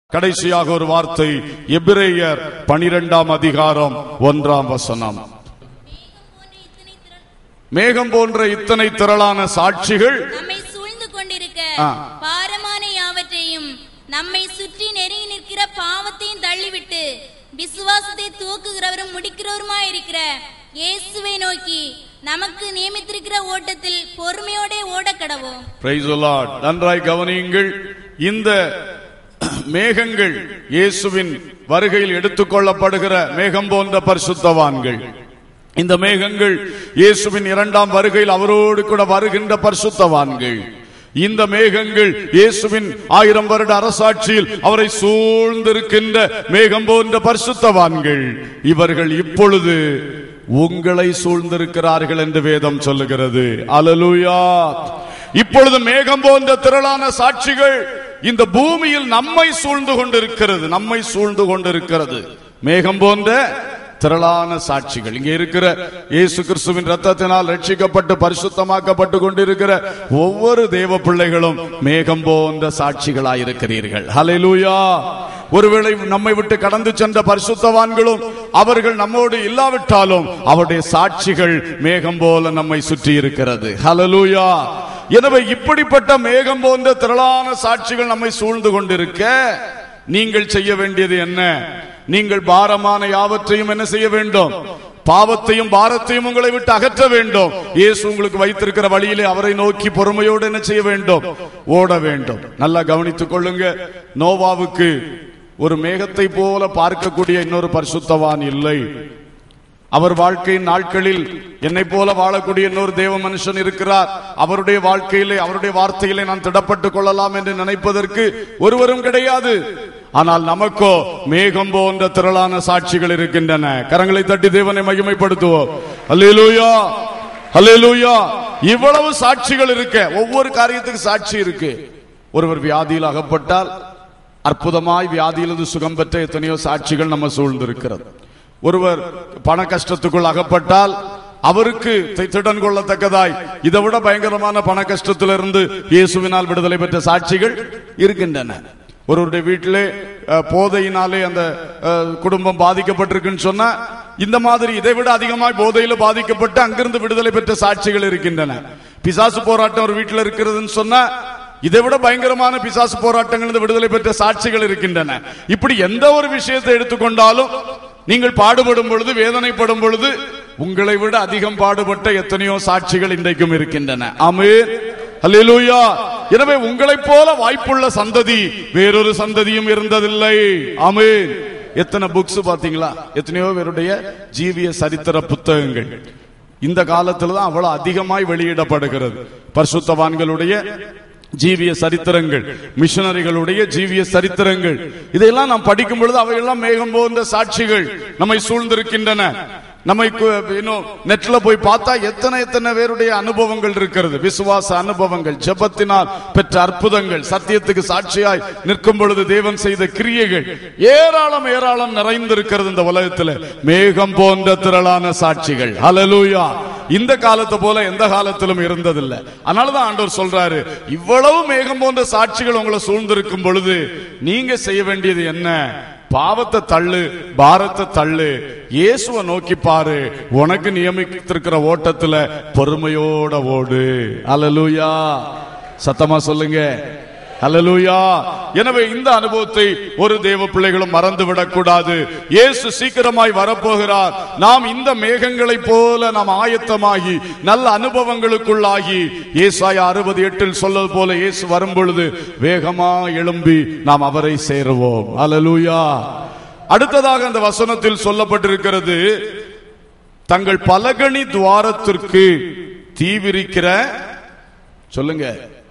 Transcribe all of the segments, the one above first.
கடைசியாக ஒரு வார்த்தை எபிரேயர் பனிரெண்டாம் அதிகாரம் ஒன்றாம் வசனம் மேகம் போன்ற இத்தனை திரளான சாட்சிகள் நம்மை சூழ்ந்து கொண்டிருக்க ஆ. பாரமான யாவற்றையும் நம்மை சுற்றி நெருங்கி நிற்கிற பாவத்தையும் தள்ளிவிட்டு விசுவாசத்தை தூக்குகிறவரும் முடிக்கிறவருமாய் இருக்கிற இயேசுவை நோக்கி நமக்கு நியமித்திருக்கிற ஓட்டத்தில் பொறுமையோட ஓட கடவோம் Praise the Lord. நன்றாய் கவனியுங்கள் இந்த மேகங்கள் இயேசுவின் வருகையில் எடுத்துக்கொள்ளப்படுகிற மேகம் போன்ற பரிசுத்தவான்கள் இந்த மேகங்கள் இயேசுவின் இரண்டாம் வருகையில் அவரோடு கூட வருகின்ற பரிசுத்தவான்கள் இந்த மேகங்கள் இயேசுவின் ஆயிரம் வருட அரசாட்சியில் அவரை சூழ்ந்திருக்கின்ற மேகம் போன்ற பரிசுத்தவான்கள் இவர்கள் இப்பொழுது உங்களை சூழ்ந்திருக்கிறார்கள் என்று வேதம் சொல்லுகிறது அலலுயா இப்பொழுது மேகம் போன்ற திரளான சாட்சிகள் இந்த பூமியில் நம்மை சூழ்ந்து கொண்டிருக்கிறது நம்மை சூழ்ந்து கொண்டிருக்கிறது மேகம் போன்ற திரளான சாட்சிகள் இங்கே இருக்கிற இயேசு கிறிஸ்துவின் ரத்தத்தினால் ரட்சிக்கப்பட்டு பரிசுத்தமாக்கப்பட்டு கொண்டிருக்கிற ஒவ்வொரு தேவ பிள்ளைகளும் மேகம் போன்ற சாட்சிகளாயிருக்கிறீர்கள் ஹalleluya ஒருவேளை நம்மை விட்டு கடந்து சென்ற பரிசுத்தவான்களும் அவர்கள் நம்மோடு இல்லாவிட்டாலும் அவருடைய சாட்சிகள் மேகம் போல நம்மை சுற்றி இருக்கிறது ஹalleluya எனவே இப்படிப்பட்ட மேகம் போன்ற திரளான சாட்சிகள் நம்மை சூழ்ந்து கொண்டிருக்க நீங்கள் செய்ய வேண்டியது என்ன நீங்கள் பாரமான யாவற்றையும் என்ன செய்ய வேண்டும் பாவத்தையும் பாரத்தையும் உங்களை விட்டு அகற்ற வேண்டும் இயேசு உங்களுக்கு வைத்திருக்கிற வழியிலே அவரை நோக்கி பொறுமையோடு என்ன செய்ய வேண்டும் ஓட வேண்டும் நல்லா கவனித்துக் கொள்ளுங்க நோவாவுக்கு ஒரு மேகத்தை போல பார்க்கக்கூடிய இன்னொரு பரிசுத்தவான் இல்லை அவர் வாழ்க்கையின் நாட்களில் என்னை போல வாழக்கூடிய இன்னொரு தேவ மனுஷன் இருக்கிறார் அவருடைய வாழ்க்கையிலே அவருடைய வார்த்தையிலே நான் திடப்பட்டுக் கொள்ளலாம் என்று நினைப்பதற்கு ஒருவரும் கிடையாது ஆனால் நமக்கோ மேகம் போன்ற திரளான சாட்சிகள் இருக்கின்றன கரங்களை தட்டி தேவனை மகிமைப்படுத்துவோம் அல்லேலூயா அல்லேலூயா இவ்வளவு சாட்சிகள் இருக்க ஒவ்வொரு காரியத்துக்கு சாட்சி இருக்கு ஒருவர் வியாதியில் அகப்பட்டால் அற்புதமாய் வியாதியிலிருந்து சுகம் பெற்ற எத்தனையோ சாட்சிகள் நம்ம சூழ்ந்திருக்கிறது ஒருவர் பண கஷ்டத்துக்குள் அகப்பட்டால் அவருக்கு தி- திடன் கொள்ளத்தக்கதாய் இதை விட பயங்கரமான பண கஷ்டத்திலிருந்து இயேசுவினால் விடுதலை பெற்ற சாட்சிகள் இருக்கின்றன ஒருவருடைய வீட்டிலே அஹ், போதையினாலே அந்த அஹ், குடும்பம் பாதிக்கப்பட்டிருக்குன்னு சொன்னா இந்த மாதிரி இதை விட அதிகமாய் போதையில பாதிக்கப்பட்டு அங்கிருந்து விடுதலை பெற்ற சாட்சிகள் இருக்கின்றன பிசாசு போராட்டம் ஒரு வீட்டில் இருக்கிறதுன்னு சொன்னா இதை விட பயங்கரமான பிசாசு போராட்டங்கள் விடுதலை பெற்ற சாட்சிகள் இருக்கின்றன இப்படி எந்த ஒரு விஷயத்தை எடுத்துக்கொண்டாலும் நீங்கள் பாடுபடும் பொழுது வேதனைப்படும் பொழுது உங்களை விட அதிகம் பாடுபட்ட எத்தனையோ சாட்சிகள் இன்றைக்கும் இருக்கின்றன ஆமென் அல்லேலூயா எனவே உங்களைப் போல வாய்ப்புள்ள சந்ததி வேறொரு சந்ததியும் இருந்ததில்லை ஆமென் எத்தனை புக்ஸ் பாத்தீங்களா எத்தனையோ பேருடைய ஜீவிய சரித்திர புத்தகங்கள் இந்த காலத்துல தான் அவ்வளவு அதிகமாய் வெளியிடப்படுகிறது பரிசுத்தவான்களுடைய ஜீவிய சரித்திரங்கள் மிஷனரிகளுடைய ஜீவிய சரித்திரங்கள் இதையெல்லாம் நாம் படிக்கும் பொழுது அவையெல்லாம் மேகம் போன்ற சாட்சிகள் நம்மை சூழ்ந்திருக்கின்றன நம்மை கு- இன்னும் நெட்ல போய் பார்த்தா எத்தனை எத்தனை பேருடைய அனுபவங்கள் இருக்கிறது விசுவாச அனுபவங்கள் ஜெபத்தினால் பெற்ற அற்புதங்கள் சத்தியத்துக்கு சாட்சியாய் நிற்கும் பொழுது தேவன் செய்த கிரியைகள் ஏராளம் ஏராளம் நிறைந்திருக்கிறது இந்த உலகத்துல மேகம் போன்ற திரளான சாட்சிகள் ஹalleluya இந்த காலத்தை போல எந்த காலத்திலும் இருந்ததில்லை அதனாலதான் ஆண்டவர் சொல்றாரு இவ்வளவு மேகம் போன்ற சாட்சிகள் உங்களை சூழ்ந்திருக்கும் பொழுது நீங்க செய்ய வேண்டியது என்ன பாவத்தை தள்ளு பாரத்தை தள்ளு இயேசுவை நோக்கி பாரு உனக்கு நியமித்திருக்கிற ஓட்டத்துல பொறுமையோட ஓடு அல்லேலூயா சத்தமா சொல்லுங்க அல்லேலூயா எனவே இந்த அனுபவத்தை ஒரு தேவ பிள்ளைகளும் மறந்து விடக்கூடாது இயேசு சீக்கிரமாய் வரப்போகிறார் நாம் இந்த மேகங்களைப் போல நாம் ஆயத்தமாகி நல்ல அனுபவங்களுக்குள்ளாகி ஏசாயா அறுபது எட்டில் சொல்வது போல இயேசு வரும் பொழுது வேகமா எழும்பி நாம் அவரை சேருவோம் அல்லேலூயா அடுத்ததாக அந்த வசனத்தில் சொல்லப்பட்டிருக்கிறது தங்கள் பலகணி துவாரத்திற்கு தீவிரிக்கிற சொல்லுங்க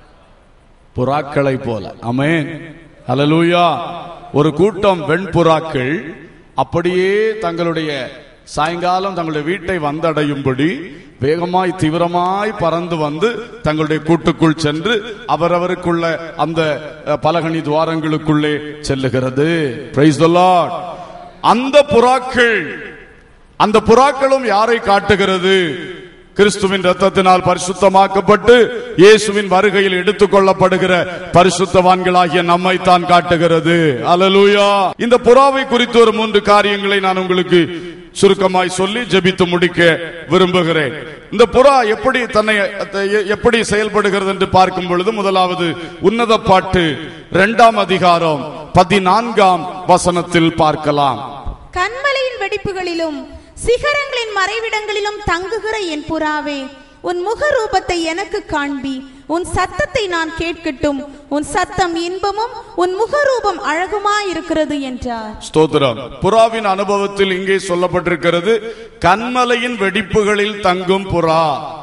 புறாக்களை போல அமேன் ஹalleluya ஒரு கூட்டம் வெண்புறாக்கள் அப்படியே தங்களுடைய சாயங்காலம் தங்களுடைய வீட்டை வந்தடையும்படி வேகமாய் தீவிரமாய் பறந்து வந்து தங்களுடைய கூட்டுக்குள் சென்று அவரவருக்குள்ள அந்த அஹ், பலகணி துவாரங்களுக்குள்ளே செல்லுகிறது பிரைஸ் த லார்ட் அந்த புறாக்கள் அந்த புறாக்களும் யாரை காட்டுகிறது கிறிஸ்துவின் ரத்தத்தினால் பரிசுத்தமாக்கப்பட்டு இயேசுவின் வருகையில் எடுத்துக் கொள்ளப்படுகிற பரிசுத்தவான்களாகிய நம்மை தான் காட்டுகிறது அல்லேலூயா இந்த புறாவை குறித்து ஒரு மூன்று காரியங்களை நான் உங்களுக்கு சுருக்கமாய் சொல்லி ஜெபித்து முடிக்க விரும்புகிறேன் இந்த புறா எப்படி தன்னை எ- எப்படி செயல்படுகிறது என்று பார்க்கும் பொழுது முதலாவது உன்னத பாட்டு இரண்டாம் அதிகாரம் பதினான்காம் வசனத்தில் பார்க்கலாம் கண்மலையின் வெடிப்புகளிலும் சிகரங்களின் மறைவிடங்களிலும் தங்குகிற என் புறாவே உன் முகரூபத்தை எனக்கு காண்பி உன் சத்தத்தை நான் கேட்கட்டும் உன் சத்தம் இன்பமும் உன் முகரூபம் அழகுமாயிருக்கிறது என்றார் ஸ்தோத்திரம் புறாவின் அனுபவத்தில் இங்கே சொல்லப்பட்டிருக்கிறது கண்மலையின் வெடிப்புகளில் தங்கும் புறா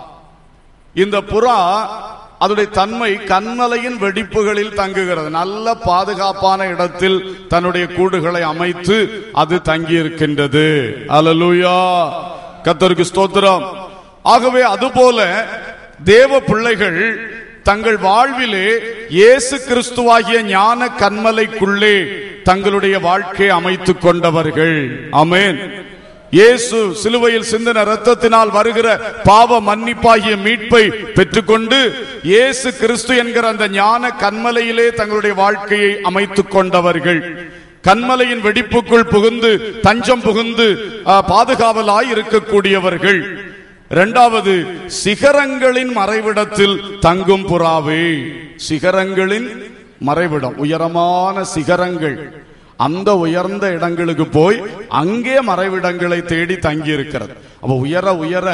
இந்த புறா அதனுடைய தன்மை கண்மலையின் வெடிப்புகளில் தங்குகிறது நல்ல பாதுகாப்பான இடத்தில் தன்னுடைய கூடுகளை அமைத்து அது தங்கி இருக்கின்றது அலலுயா கத்தருக்கு ஸ்தோத்திரம் ஆகவே அதுபோல தேவ பிள்ளைகள் தங்கள் வாழ்விலே இயேசு கிறிஸ்துவாகிய ஞான கண்மலைக்குள்ளே தங்களுடைய வாழ்க்கையை அமைத்துக் கொண்டவர்கள் ஆமென் இயேசு சிலுவையில் சிந்தின ரத்தத்தினால் வருகிற பாவ மன்னிப்பாகிய மீட்பை பெற்றுக்கொண்டு இயேசு கிறிஸ்து என்கிற அந்த ஞான கண்மலையிலே தங்களுடைய வாழ்க்கையை அமைத்துக் கொண்டவர்கள் கண்மலையின் வெடிப்புக்குள் புகுந்து தஞ்சம் புகுந்து ஆ, பாதுகாவலாய் இருக்கக்கூடியவர்கள் இரண்டாவது சிகரங்களின் மறைவிடத்தில் தங்கும் புறாவே சிகரங்களின் மறைவிடம் உயரமான சிகரங்கள் அந்த உயர்ந்த இடங்களுக்கு போய் அங்கே மறைவிடங்களை தேடி தங்கி இருக்கிறது அப்ப உயர உயர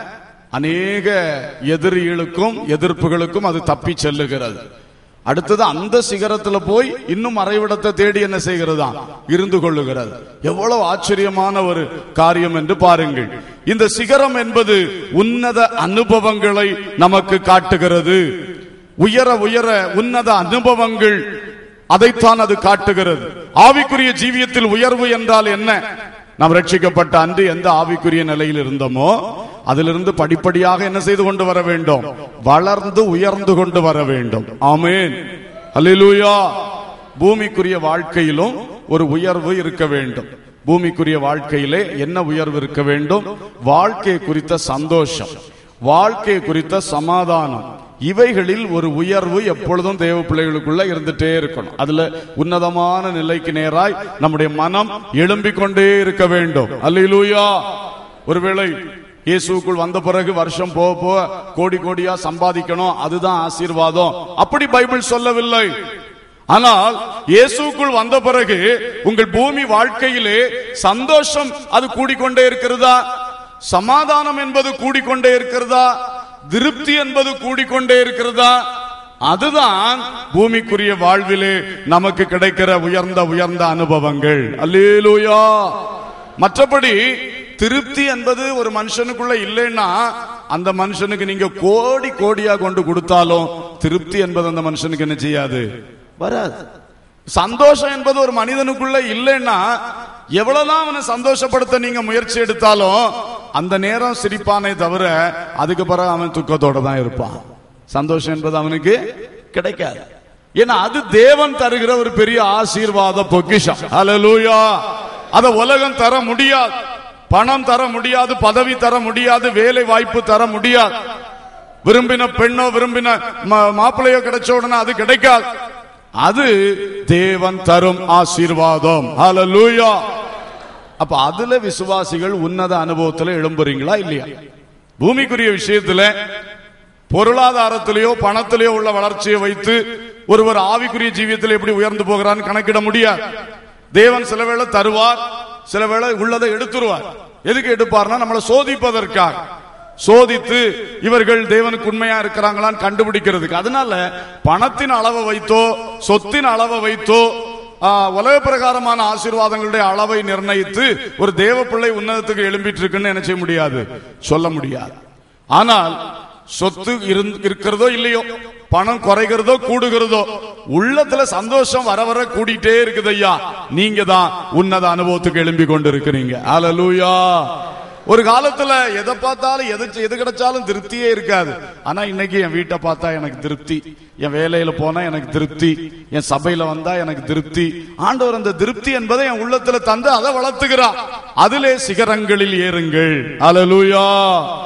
அநேக எதிரிகளுக்கும் எதிர்ப்புகளுக்கும் அது தப்பி செல்லுகிறது அடுத்தது அந்த சிகரத்துல போய் இன்னும் மறைவிடத்தை தேடி என்ன செய்கிறதா இருந்து கொள்ளுகிறது எவ்வளவு ஆச்சரியமான ஒரு காரியம் என்று பாருங்கள் இந்த சிகரம் என்பது உன்னத அனுபவங்களை நமக்கு காட்டுகிறது உயர உயர உன்னத அனுபவங்கள் அதைத்தான் அது காட்டுகிறது ஆவிக்குரிய ஜீவியத்தில் உயர்வு என்றால் என்ன நாம் ரட்சிக்கப்பட்ட அன்று எந்த ஆவிக்குரிய நிலையில் இருந்தோமோ அதிலிருந்து படிப்படியாக என்ன செய்து கொண்டு வர வேண்டும் வளர்ந்து உயர்ந்து கொண்டு வர வேண்டும் ஆமென் அல்லேலூயா பூமிக்குரிய வாழ்க்கையிலும் ஒரு உயர்வு இருக்க வேண்டும் பூமிக்குரிய வாழ்க்கையிலே என்ன உயர்வு இருக்க வேண்டும் வாழ்க்கை குறித்த சந்தோஷம் வாழ்க்கை குறித்த சமாதானம் இவைகளில் ஒரு உயர்வு எப்பொழுதும் தேவ பிள்ளைகளுக்குள்ள இருந்துட்டே இருக்கணும் அதுல உன்னதமான நிலைக்கு நேராய் நம்முடைய மனம் எழும்பிக் கொண்டே இருக்க வேண்டும் அல்லேலூயா ஒருவேளை இயேசுக்குள் வந்த பிறகு வருஷம் போக போக கோடி கோடியா சம்பாதிக்கணும் அதுதான் ஆசீர்வாதம் அப்படி பைபிள் சொல்லவில்லை ஆனால் இயேசுக்குள் வந்த பிறகு உங்கள் பூமி வாழ்க்கையிலே சந்தோஷம் அது கூடிக்கொண்டே இருக்கிறதா சமாதானம் என்பது கூடிக்கொண்டே இருக்கிறதா திருப்தி என்பது கூடிக்கொண்டே இருக்கிறதா அதுதான் பூமிக்குரிய வாழ்விலே நமக்கு கிடைக்கிற உயர்ந்த உயர்ந்த அனுபவங்கள் அல்லேலூயா மற்றபடி திருப்தி என்பது ஒரு மனுஷனுக்குள்ள இல்லைன்னா அந்த மனுஷனுக்கு நீங்க கோடி கோடியா கொண்டு கொடுத்தாலும் திருப்தி என்பது அந்த மனுஷனுக்கு என்ன செய்யாது வராது சந்தோஷம் என்பது ஒரு மனிதனுக்குள்ள இல்லைன்னா எவ்வளவுதான் அவனை சந்தோஷப்படுத்த நீங்க முயற்சி எடுத்தாலும் அந்த நேரம் சிரிப்பானே தவிர அதுக்கு பிறகு அவன் துக்கத்தோட தான் இருப்பான் சந்தோஷம் என்பது அவனுக்கு கிடைக்காது ஏன்னா அது தேவன் தருகிற ஒரு பெரிய ஆசீர்வாத பொக்கிஷம் ஹalleluya அத உலகம் தர முடியாது பணம் தர முடியாது பதவி தர முடியாது வேலை வாய்ப்பு தர முடியாது விரும்பின பெண்ணோ விரும்பின ம- மாப்பிள்ளையோ கிடைச்ச உடனே அது கிடைக்காது அது தேவன் தரும் ஆசீர்வாதம் ஹalleluya அப்ப அதுல விசுவாசிகள் உன்னத அனுபவத்துல எழும்புறீங்களா இல்லையா பூமிக்குரிய விஷயத்துல பொருளாதாரத்திலேயோ பணத்திலேயோ உள்ள வளர்ச்சியை வைத்து ஒருவர் ஆவிக்குரிய ஜீவியத்தில் எப்படி உயர்ந்து போகிறான்னு கணக்கிட முடியாது தேவன் சில வேளை தருவார் சில வேளை உள்ளதை எடுத்துருவார் எதுக்கு எடுப்பார்னா நம்மளை சோதிப்பதற்காக சோதித்து இவர்கள் தேவனுக்கு உண்மையா இருக்கிறாங்களான்னு கண்டுபிடிக்கிறதுக்கு அதனால பணத்தின் அளவை வைத்தோ சொத்தின் அளவை வைத்தோ ஆ, உலக பிரகாரமான ஆசீர்வாதங்களுடைய அளவை நிர்ணயித்து ஒரு தேவ பிள்ளை உன்னதத்துக்கு எழும்பிட்டு இருக்குன்னு என்ன செய்ய முடியாது சொல்ல முடியாது ஆனால் சொத்து இருந்- இருக்கிறதோ இல்லையோ பணம் குறைகிறதோ கூடுகிறதோ உள்ளத்துல சந்தோஷம் வர வர கூடிட்டே இருக்குது ஐயா நீங்க தான் உன்னத அனுபவத்துக்கு எழும்பி கொண்டு இருக்கிறீங்க அலலூயா ஒரு காலத்துல எதை பார்த்தாலும் எது எது கிடைச்சாலும் திருப்தியே இருக்காது ஆனா இன்னைக்கு என் வீட்டை பார்த்தா எனக்கு திருப்தி என் வேலையில போனா எனக்கு திருப்தி என் சபையில வந்தா எனக்கு திருப்தி ஆண்டவர் அந்த திருப்தி என்பதை என் உள்ளத்துல தந்து அதை வளர்த்துகிறார் அதிலே சிகரங்களில் ஏறுங்கள் அலலூயா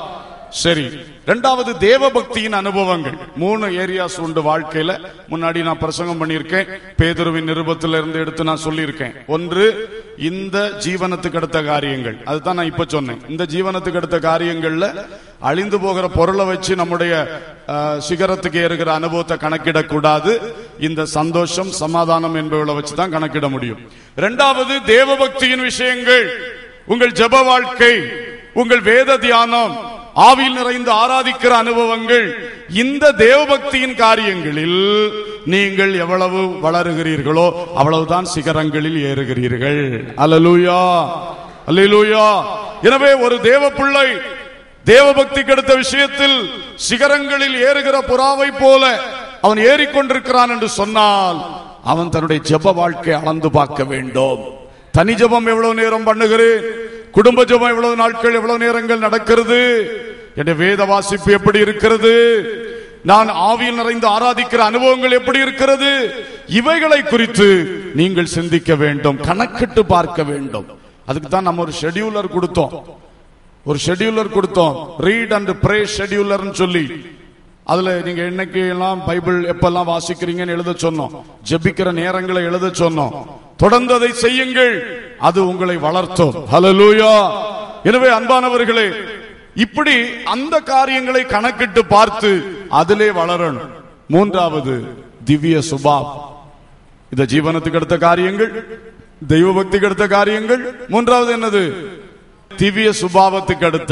சரி இரண்டாவது தேவ பக்தியின் அனுபவங்கள் மூணு ஏரியாஸ் உண்டு வாழ்க்கையில முன்னாடி நான் பிரசங்கம் பண்ணியிருக்கேன் பேதுருவின் நிருபத்துல இருந்து எடுத்து நான் சொல்லியிருக்கேன் ஒன்று இந்த ஜீவனத்துக்கு அடுத்த காரியங்கள் அதுதான் நான் இப்ப சொன்னேன் இந்த ஜீவனத்துக்கு அடுத்த காரியங்கள்ல அழிந்து போகிற பொருளை வச்சு நம்முடைய அஹ், சிகரத்துக்கு ஏறுகிற அனுபவத்தை கணக்கிடக்கூடாது இந்த சந்தோஷம் சமாதானம் என்பவளை வச்சு தான் கணக்கிட முடியும் இரண்டாவது தேவ பக்தியின் விஷயங்கள் உங்கள் ஜெப வாழ்க்கை உங்கள் வேத தியானம் ஆவியில் நிறைந்து ஆராதிக்கிற அனுபவங்கள் இந்த தேவபக்தியின் காரியங்களில் நீங்கள் எவ்வளவு வளருகிறீர்களோ அவ்வளவுதான் சிகரங்களில் ஏறுகிறீர்கள் அல்லேலூயா அல்லேலூயா எனவே ஒரு தேவ பிள்ளை தேவபக்திக்கு அடுத்த விஷயத்தில் சிகரங்களில் ஏறுகிற புறாவை போல அவன் ஏறிக்கொண்டிருக்கிறான் என்று சொன்னால் அவன் தன்னுடைய ஜெப வாழ்க்கை அளந்து பார்க்க வேண்டும் தனி ஜெபம் எவ்வளவு நேரம் பண்ணுகிறேன் குடும்ப ஜெபம் எவ்வளவு நாட்கள் எவ்வளவு நேரங்கள் நடக்கிறது என் வேத வாசிப்பு எப்படி இருக்கிறது நான் ஆவியில் நிறைந்து ஆராதிக்கிற அனுபவங்கள் எப்படி இருக்கிறது இவைகளை குறித்து நீங்கள் சிந்திக்க வேண்டும் கணக்கிட்டு பார்க்க வேண்டும் அதுக்கு தான் நம்ம ஒரு ஷெட்யூலர் கொடுத்தோம் ஒரு ஷெட்யூலர் கொடுத்தோம் ரீட் அண்ட் ப்ரே ஷெட்யூலர்னு சொல்லி அதுல நீங்க என்னைக்கு எல்லாம் பைபிள் எப்பெல்லாம் வாசிக்கிறீங்கன்னு எழுத சொன்னோம் ஜெபிக்கிற நேரங்களை எழுத சொன்னோம் தொடர்ந்து அதை செய்யுங்கள் அது உங்களை வளர்த்தும் ஹalleluya எனவே அன்பானவர்களே இப்படி அந்த காரியங்களை கணக்கிட்டு பார்த்து அதிலே வளரணும் மூன்றாவது திவ்ய சுபாவ் இந்த ஜீவனத்துக்கு அடுத்த காரியங்கள் தெய்வ பக்திக்கு அடுத்த காரியங்கள் மூன்றாவது என்னது திவ்ய சுபாவத்துக்கு அடுத்த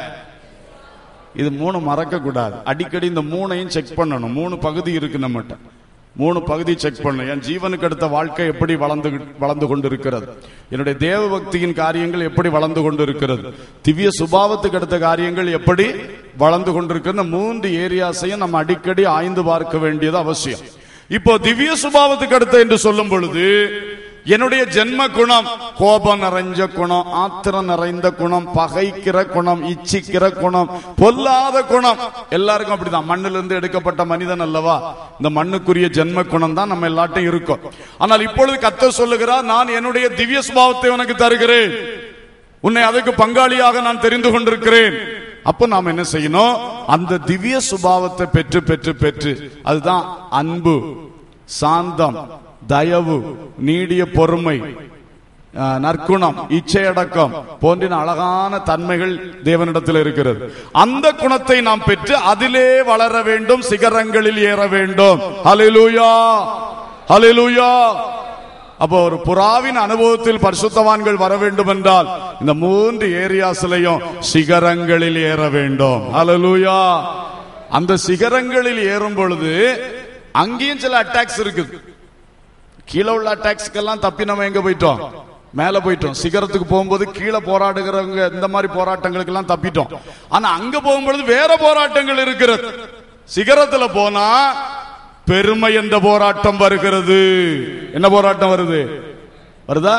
இது மூணு மறக்க கூடாது அடிக்கடி இந்த மூணையும் செக் பண்ணணும் மூணு பகுதி இருக்கு நம்மகிட்ட மூணு பகுதி செக் பண்ணணும் என் ஜீவனுக்கு அடுத்த வாழ்க்கை எப்படி வளர்ந்து வளர்ந்து கொண்டிருக்கிறது என்னுடைய தேவ பக்தியின் காரியங்கள் எப்படி வளர்ந்து கொண்டிருக்கிறது திவ்ய சுபாவத்துக்கு அடுத்த காரியங்கள் எப்படி வளர்ந்து கொண்டிருக்கிறது இந்த மூன்று ஏரியாஸையும் நம்ம அடிக்கடி ஆய்ந்து பார்க்க வேண்டியது அவசியம் இப்போ திவ்ய சுபாவத்துக்கு அடுத்த என்று சொல்லும் பொழுது என்னுடைய ஜென்ம குணம் கோபம் நிறைஞ்ச குணம் ஆத்திரம் நிறைந்த குணம் பகைக்கிற குணம் இச்சிக்கிற குணம் பொல்லாத குணம் எல்லாருக்கும் அப்படிதான் மண்ணிலிருந்து இருந்து எடுக்கப்பட்ட மனிதன் அல்லவா இந்த மண்ணுக்குரிய ஜென்ம குணம் தான் நம்ம எல்லாட்டும் இருக்கும் ஆனால் இப்பொழுது கத்த சொல்லுகிறார் நான் என்னுடைய திவ்ய சுபாவத்தை உனக்கு தருகிறேன் உன்னை அதுக்கு பங்காளியாக நான் தெரிந்து கொண்டிருக்கிறேன் அப்ப நாம் என்ன செய்யணும் அந்த திவ்ய சுபாவத்தை பெற்று பெற்று பெற்று அதுதான் அன்பு சாந்தம் தயவு நீடிய பொறுமை அஹ், நற்குணம் இச்சையடக்கம் போன்ற அழகான தன்மைகள் தேவனிடத்தில் இருக்கிறது அந்த குணத்தை நாம் பெற்று அதிலே வளர வேண்டும் சிகரங்களில் ஏற வேண்டும் ஹalleluya ஹalleluya அப்போ ஒரு புறாவின் அனுபவத்தில் பரிசுத்தவான்கள் வர வேண்டும் என்றால் இந்த மூன்று ஏரியாஸ்லயும் சிகரங்களில் ஏற வேண்டும் ஹalleluya அந்த சிகரங்களில் ஏறும் பொழுது அங்கேயும் சில அட்டாக்ஸ் இருக்குது கீழே உள்ள அட்டாக்ஸ்க்கெல்லாம் தப்பி நம்ம எங்க போயிட்டோம் மேல போயிட்டோம் சிகரத்துக்கு போகும்போது கீழே போராடுகிறவங்க இந்த மாதிரி போராட்டங்களுக்கு எல்லாம் தப்பிட்டோம் ஆனா அங்க போகும்பொழுது வேற போராட்டங்கள் இருக்கிறது சிகரத்துல போனா பெருமை என்ற போராட்டம் வருகிறது என்ன போராட்டம் வருது வருதா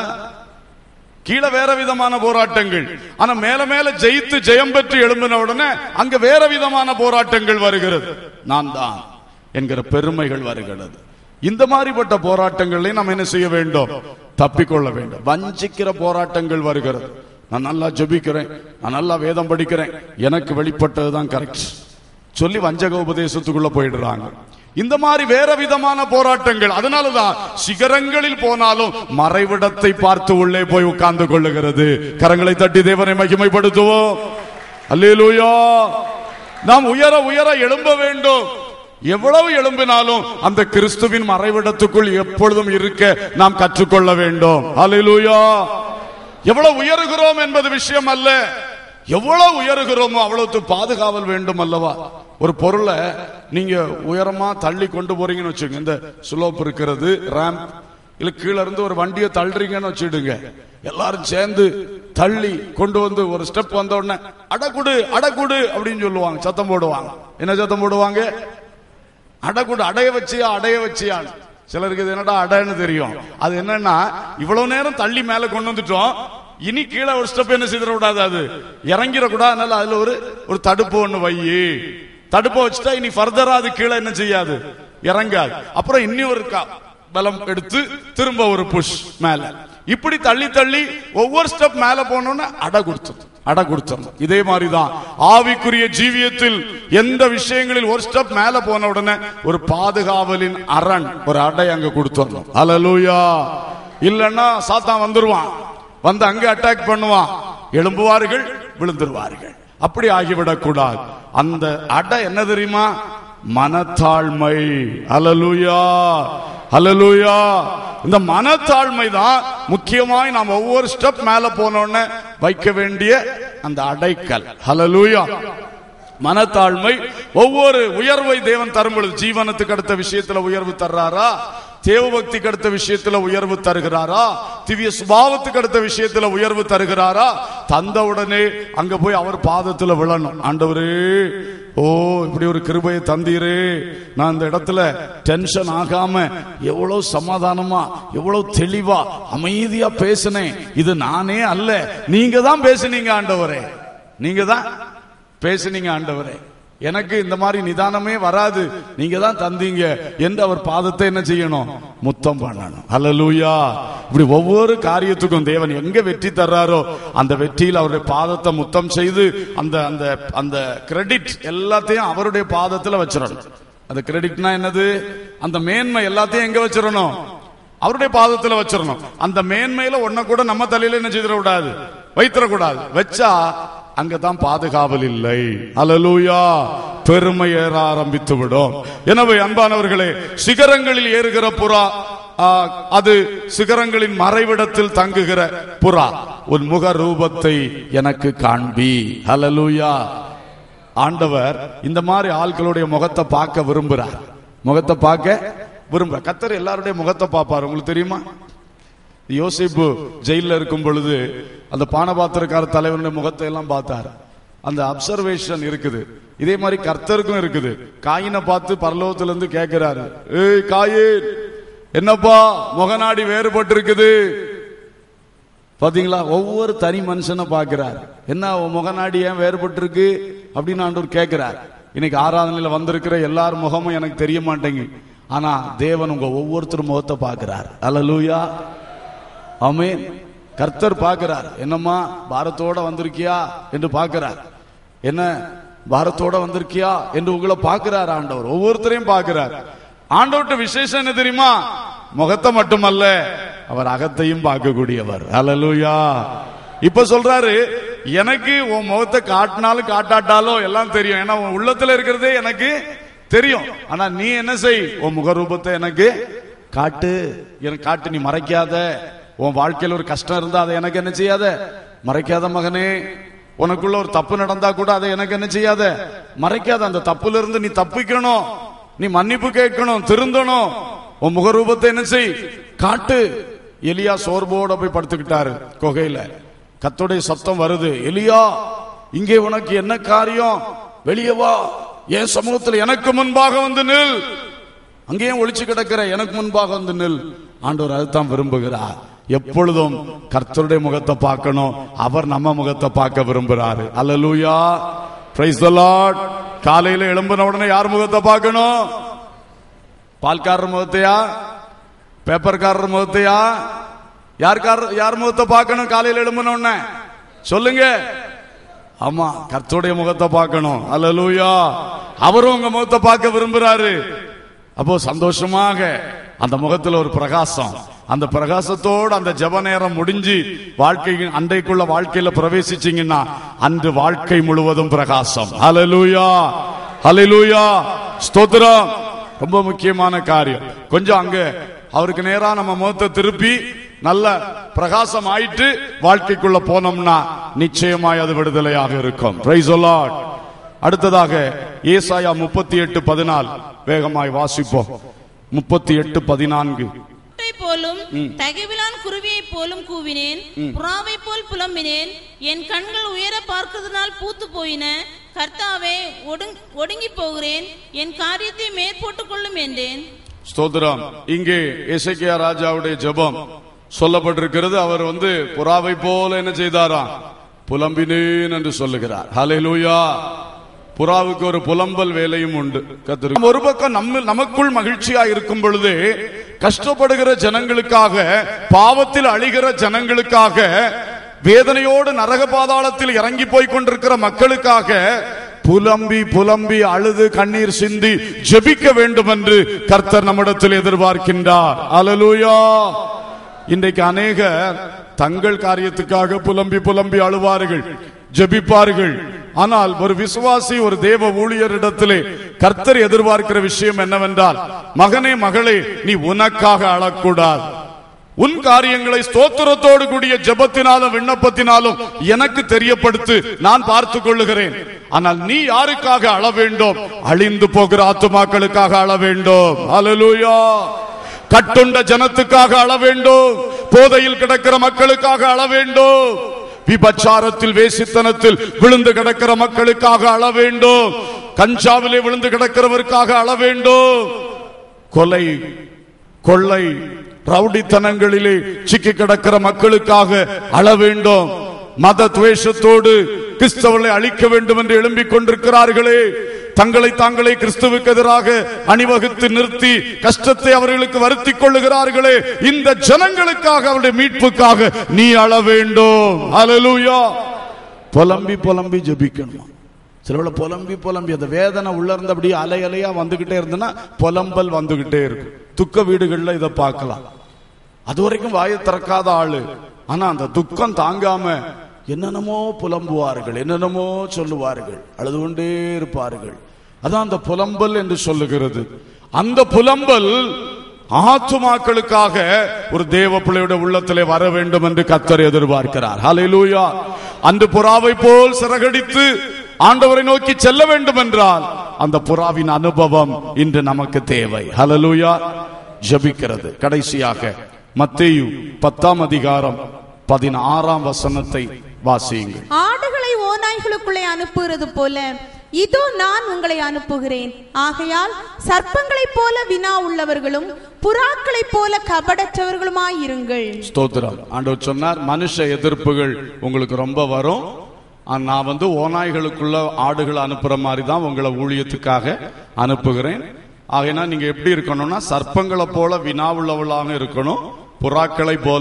கீழே வேற விதமான போராட்டங்கள் ஆனா மேல மேல ஜெயித்து ஜெயம் பெற்று எழும்பின உடனே அங்க வேற விதமான போராட்டங்கள் வருகிறது நான் தான் என்கிற பெருமைகள் வருகிறது இந்த மாதிரிப்பட்ட போராட்டங்களை நாம் என்ன செய்ய வேண்டும் தப்பிக்கொள்ள வேண்டும் வஞ்சிக்கிற போராட்டங்கள் வருகிறது நான் நல்லா ஜெபிக்கிறேன் நான் நல்லா வேதம் படிக்கிறேன் எனக்கு வெளிப்பட்டதுதான் கரெக்ட் சொல்லி வஞ்சக உபதேசத்துக்குள்ள போயிடுறாங்க இந்த மாதிரி வேற விதமான போராட்டங்கள் அதனாலதான் சிகரங்களில் போனாலும் மறைவிடத்தை பார்த்து உள்ளே போய் உட்கார்ந்து கொள்ளுகிறது கரங்களை தட்டி தேவனை மகிமைப்படுத்துவோம் அல்லேலூயா நாம் உயர உயர எழும்ப வேண்டும் எவ்வளவு எழும்பினாலும் அந்த கிறிஸ்துவின் மறைவிடத்துக்குள் எப்பொழுதும் இருக்க நாம் கற்றுக்கொள்ள வேண்டும் அல்லேலூயா எவ்வளவு உயருகிறோம் என்பது விஷயம் அல்ல எவ்வளவு உயருகிறோமோ அவ்வளவு பாதுகாவல் வேண்டும் அல்லவா ஒரு பொருளை நீங்க உயரமா தள்ளி கொண்டு போறீங்கன்னு வச்சுங்க இந்த சுலோப் இருக்கிறது ரேம்ப் இல்ல கீழ இருந்து ஒரு வண்டியை தள்ளுறீங்கன்னு வச்சுடுங்க எல்லாரும் சேர்ந்து தள்ளி கொண்டு வந்து ஒரு ஸ்டெப் வந்த உடனே அடக்குடு அடக்குடு அப்படின்னு சொல்லுவாங்க சத்தம் போடுவாங்க என்ன சத்தம் போடுவாங்க அடக்குடு அடைய வச்சியா அடைய வச்சியான்னு சிலருக்கு இது என்னடா அடைன்னு தெரியும் அது என்னன்னா இவ்வளவு நேரம் தள்ளி மேல கொண்டு வந்துட்டோம் இனி கீழே ஒரு ஸ்டெப் என்ன செய்திட கூடாது அது இறங்கிட கூடாது அதனால அதுல ஒரு ஒரு தடுப்பு ஒண்ணு வையி தடுப்பை வச்சுட்டா இனி ஃபர்தரா அது கீழே என்ன செய்யாது இறங்காது அப்புறம் இன்னி ஒரு கா- பலம் எடுத்து திரும்ப ஒரு புஷ் மேல இப்படி தள்ளி தள்ளி ஒவ்வொரு ஸ்டெப் மேல போனோம்னா அடை கொடுத்தது அடை கொடுத்துடணும் இதே மாதிரிதான் ஆவிக்குரிய ஜீவியத்தில் எந்த விஷயங்களில் ஒரு ஸ்டெப் மேல போன உடனே ஒரு பாதுகாவலின் அரண் ஒரு அடை அங்க கொடுத்துடணும் அல்லேலூயா இல்லைன்னா சாத்தான் வந்துருவான் வந்து அங்க அட்டாக் பண்ணுவான் எழும்புவார்கள் விழுந்துருவார்கள் அப்படி ஆகிவிடக் கூடாது அந்த அடை என்ன தெரியுமா மனத்தாழ்மை அலலுயா அலலுயா இந்த மனத்தாழ்மை தான் முக்கியமாய் நாம் ஒவ்வொரு ஸ்டெப் மேல போனோடனே வைக்க வேண்டிய அந்த அடைக்கல் ஹலலூயா மனத்தாழ்மை ஒவ்வொரு உயர்வை தேவன் தரும் பொழுது ஜீவனத்துக்கு அடுத்த விஷயத்துல உயர்வு தர்றாரா தேவபக்திக்கு அடுத்த விஷயத்துல உயர்வு தருகிறாரா திவ்ய சுபாவத்துக்கு அடுத்த விஷயத்துல உயர்வு தருகிறாரா தந்த உடனே அங்க போய் அவர் பாதத்துல விழணும் ஆண்டவரே ஓ இப்படி ஒரு கிருபையை தந்தீரே நான் இந்த இடத்துல டென்ஷன் ஆகாம எவ்வளவு சமாதானமா எவ்வளவு தெளிவா அமைதியா பேசினேன் இது நானே அல்ல நீங்க தான் பேசுனீங்க ஆண்டவரே நீங்க தான் பேசுனீங்க ஆண்டவரே எனக்கு இந்த மாதிரி நிதானமே வராது நீங்க தான் தந்தீங்க என்று அவர் பாதத்தை என்ன செய்யணும் முத்தம் பண்ணணும் அல்லலூயா இப்படி ஒவ்வொரு காரியத்துக்கும் தேவன் எங்க வெற்றி தர்றாரோ அந்த வெற்றியில் அவருடைய பாதத்தை முத்தம் செய்து அந்த அந்த அந்த கிரெடிட் எல்லாத்தையும் அவருடைய பாதத்துல வச்சிடணும் அந்த கிரெடிட்னா என்னது அந்த மேன்மை எல்லாத்தையும் எங்க வச்சிடணும் அவருடைய பாதத்துல வச்சிடணும் அந்த மேன்மையில ஒன்ன கூட நம்ம தலையில என்ன செய்திட கூடாது வைத்திட கூடாது வச்சா அங்கதான் பாதுகாவல் இல்லை அலலூயா பெருமை ஏற ஆரம்பித்து விடும் எனவே அன்பானவர்களே சிகரங்களில் ஏறுகிற புறா ஆ, அது சிகரங்களின் மறைவிடத்தில் தங்குகிற புறா உன் முக ரூபத்தை எனக்கு காண்பி ஹalleluya ஆண்டவர் இந்த மாதிரி ஆட்களுடைய முகத்தை பார்க்க விரும்புறார் முகத்தை பார்க்க விரும்புற கத்தர் எல்லாருடைய முகத்தை பார்ப்பார் உங்களுக்கு தெரியுமா யோசிப்பு ஜெயில இருக்கும் பொழுது அந்த பானபாத்திரக்கார தலைவனுடைய முகத்தை எல்லாம் பார்த்தார் அந்த அப்சர்வேஷன் இருக்குது இதே மாதிரி கர்த்தருக்கும் இருக்குது காயினை பார்த்து பரலோகத்துல இருந்து கேட்கிறாரு ஏய் காயின் என்னப்பா முகநாடி வேறுபட்டு இருக்குது பாத்தீங்களா ஒவ்வொரு தனி மனுஷனை பார்க்கிறார் என்ன உன் முகநாடி ஏன் வேறுபட்டு இருக்கு அப்படின்னு ஆண்டவர் கேட்கிறார் இன்னைக்கு ஆராதனையில வந்திருக்கிற எல்லார் முகமும் எனக்கு தெரிய மாட்டேங்க ஆனா தேவன் உங்க ஒவ்வொருத்தர் முகத்தை பார்க்கிறார் அல்லலூயா ஆமென் கர்த்தர் பார்க்கிறார் என்னம்மா பாரத்தோட வந்திருக்கியா என்று பார்க்கிறார் என்ன பாரத்தோட வந்திருக்கியா என்று உங்களை பார்க்கிறார் ஆண்டவர் ஒவ்வொருத்தரையும் பார்க்கிறார் ஆண்டவர்கிட்ட விசேஷம் என்ன தெரியுமா முகத்தை மட்டுமல்ல அவர் அகத்தையும் பார்க்கக்கூடியவர் அல்லேலூயா இப்ப சொல்றாரு எனக்கு உன் முகத்தை காட்டினாலும் காட்டாட்டாலும் எல்லாம் தெரியும் ஏன்னா உன் உள்ளத்துல இருக்கிறதே எனக்கு தெரியும் ஆனா நீ என்ன செய் உன் முகரூபத்தை எனக்கு காட்டு எனக்கு காட்டு நீ மறைக்காத உன் வாழ்க்கையில் ஒரு கஷ்டம் இருந்தா அதை எனக்கு என்ன செய்யாத மறைக்காத மகனே உனக்குள்ள ஒரு தப்பு நடந்தா கூட அதை எனக்கு என்ன செய்யாத மறைக்காத அந்த தப்புல இருந்து நீ தப்பிக்கணும் நீ மன்னிப்பு கேட்கணும் திருந்தணும் உன் முகரூபத்தை என்ன செய் காட்டு எலியா சோர்வோட போய் படுத்துக்கிட்டாரு குகையில கத்தோடைய சத்தம் வருது எலியா இங்கே உனக்கு என்ன காரியம் வெளியே வா என் சமூகத்தில் எனக்கு முன்பாக வந்து நில் அங்கேயும் ஒளிச்சு கிடக்கிற எனக்கு முன்பாக வந்து நில் ஆண்டவர் அதுதான் விரும்புகிறார் எப்பொழுதும் கர்த்தருடைய முகத்தை பார்க்கணும் அவர் நம்ம முகத்தை பார்க்க விரும்புறாரு அல்லேலூயா பிரைஸ் தி லார்ட் காலையில எழும்பின உடனே யார் முகத்தை பார்க்கணும் பால்காரர் முகத்தையா பேப்பர்காரர் முகத்தையா யாருக்கார யார் முகத்தை பார்க்கணும் காலையில எழும்பின உடனே சொல்லுங்க ஆமா கர்த்தருடைய முகத்தை பார்க்கணும் அல்லேலூயா அவரும் உங்க முகத்தை பார்க்க விரும்புறாரு அப்போ சந்தோஷமாக அந்த முகத்துல ஒரு பிரகாசம் அந்த பிரகாசத்தோடு அந்த ஜெப நேரம் முடிஞ்சு வாழ்க்கை அன்றைக்குள்ள வாழ்க்கையில பிரவேசிச்சீங்கன்னா அன்று வாழ்க்கை முழுவதும் பிரகாசம் ஹalleluya ஹalleluya ஸ்தோத்திரம் ரொம்ப முக்கியமான காரியம் கொஞ்சம் அங்க அவருக்கு நேரா நம்ம முகத்தை திருப்பி நல்ல பிரகாசம் ஆயிட்டு வாழ்க்கைக்குள்ள போனோம்னா நிச்சயமாய் அது விடுதலையாக இருக்கும் பிரைஸ் அடுத்ததாக ஏசாயா முப்பத்தி எட்டு பதினாலு வேகமாய் வாசிப்போம் முப்பத்தி எட்டு பதினான்கு புற்றை போலும் தகைவிலான் குருவியைப் போலும் கூவினேன் புறாவைப் போல் புலம்பினேன் என் கண்கள் உயர பார்க்கிறதுனால் பூத்து போயின கர்த்தாவே ஒடுங்- ஒடுங்கி போகிறேன் என் காரியத்தை மேற்போட்டுக் கொள்ளும் என்றேன் ஸ்தோத்திரம் இங்கே எசேக்கியா ராஜாவுடைய ஜெபம் சொல்லப்பட்டிருக்கிறது அவர் வந்து புறாவை போல என்ன செய்தாராம் புலம்பினேன் என்று சொல்லுகிறார் ஹalleluya புறாவுக்கு ஒரு புலம்பல் வேலையும் உண்டு கத்திரி ஒரு பக்கம் நம்ம நமக்குள் மகிழ்ச்சியா இருக்கும் பொழுது கஷ்டப்படுகிற ஜனங்களுக்காக பாவத்தில் அழிகிற ஜனங்களுக்காக வேதனையோடு நரக பாதாளத்தில் இறங்கி போய் கொண்டிருக்கிற மக்களுக்காக புலம்பி புலம்பி அழுது கண்ணீர் சிந்தி ஜெபிக்க வேண்டும் என்று கர்த்தர் நம்மிடத்தில் எதிர்பார்க்கின்றார் அலலூயா இன்றைக்கு அநேக தங்கள் காரியத்துக்காக புலம்பி புலம்பி அழுவார்கள் ஜெபிப்பார்கள் ஆனால் ஒரு விசுவாசி ஒரு தேவ ஊழியரிடத்திலே கர்த்தர் எதிர்பார்க்கிற விஷயம் என்னவென்றால் மகனே மகளே நீ உனக்காக அழக்கூடாது உன் காரியங்களை ஸ்தோத்திரத்தோடு கூடிய ஜெபத்தினாலும் விண்ணப்பத்தினாலும் எனக்கு தெரியப்படுத்து நான் பார்த்துக் கொள்ளுகிறேன் ஆனால் நீ யாருக்காக அழ வேண்டும் அழிந்து போகிற ஆத்துமாக்களுக்காக அழ வேண்டும் அல்லேலூயா கட்டுண்ட ஜனத்துக்காக அழ வேண்டும் போதையில் கிடக்கிற மக்களுக்காக அழ வேண்டும் விபச்சாரத்தில் வேசித்தனத்தில் விழுந்து கிடக்கிற மக்களுக்காக அழ வேண்டும் கஞ்சாவிலே விழுந்து கிடக்கிறவருக்காக அழ வேண்டும் கொலை கொள்ளை ரவுடித்தனங்களிலே சிக்கி கிடக்கிற மக்களுக்காக அழ வேண்டும் மத துவேஷத்தோடு கிறிஸ்தவர்களை அழிக்க வேண்டும் என்று எழும்பிக் கொண்டிருக்கிறார்களே தங்களை தாங்களே கிறிஸ்துவுக்கு எதிராக அணிவகுத்து நிறுத்தி கஷ்டத்தை அவர்களுக்கு வருத்திக் கொள்ளுகிறார்களே இந்த ஜனங்களுக்காக அவருடைய மீட்புக்காக நீ அழ வேண்டும் ஹalleluya புலம்பி புலம்பி ஜெபிக்கணும் சிலவுல புலம்பி புலம்பி அந்த வேதனை உள்ள இருந்து அப்படியே அலை அலையா வந்துகிட்டே இருந்ததுன்னா புலம்பல் வந்துகிட்டே இருக்கும் துக்க வீடுகள்ல இதை பார்க்கலாம் அது வரைக்கும் வாயை திறக்காத ஆளு ஆனா அந்த துக்கம் தாங்காம என்னென்னமோ புலம்புவார்கள் என்னென்னமோ சொல்லுவார்கள் அழுது கொண்டே இருப்பார்கள் அதான் அந்த புலம்பல் என்று சொல்லுகிறது அந்த புலம்பல் ஆத்துமாக்களுக்காக ஒரு தேவ பிள்ளையுடைய உள்ளத்திலே வர வேண்டும் என்று கத்தர் எதிர்பார்க்கிறார் ஹalleluya அன்று புறாவை போல் சிறகடித்து ஆண்டவரை நோக்கி செல்ல வேண்டும் என்றால் அந்த புறாவின் அனுபவம் இன்று நமக்கு தேவை ஹalleluya ஜெபிக்கிறது கடைசியாக மத்தேயு பத்தாம் அதிகாரம் பதினாறாம் வசனத்தை வாசியுங்கள் ஆடுகளை ஓநாய்களுக்குள்ளே அனுப்புகிறது போல இதோ நான் உங்களை அனுப்புகிறேன் ஆகையால் சர்ப்பங்களைப் போல வினா உள்ளவர்களும் புறாக்களைப் போல கபடற்றவர்களுமாயிருங்கள் ஸ்தோத்திரம் ஆண்டவர் சொன்னார் மனுஷ எதிர்ப்புகள் உங்களுக்கு ரொம்ப வரும் ஆனா, நான் வந்து ஓநாய்களுக்குள்ள ஆடுகள் அனுப்புற மாதிரி தான் உங்களை ஊழியத்துக்காக அனுப்புகிறேன் ஆகைனா நீங்க எப்படி இருக்கணும்னா சர்ப்பங்களை போல வினாவுள்ளவளாக இருக்கணும் புறாக்களை போல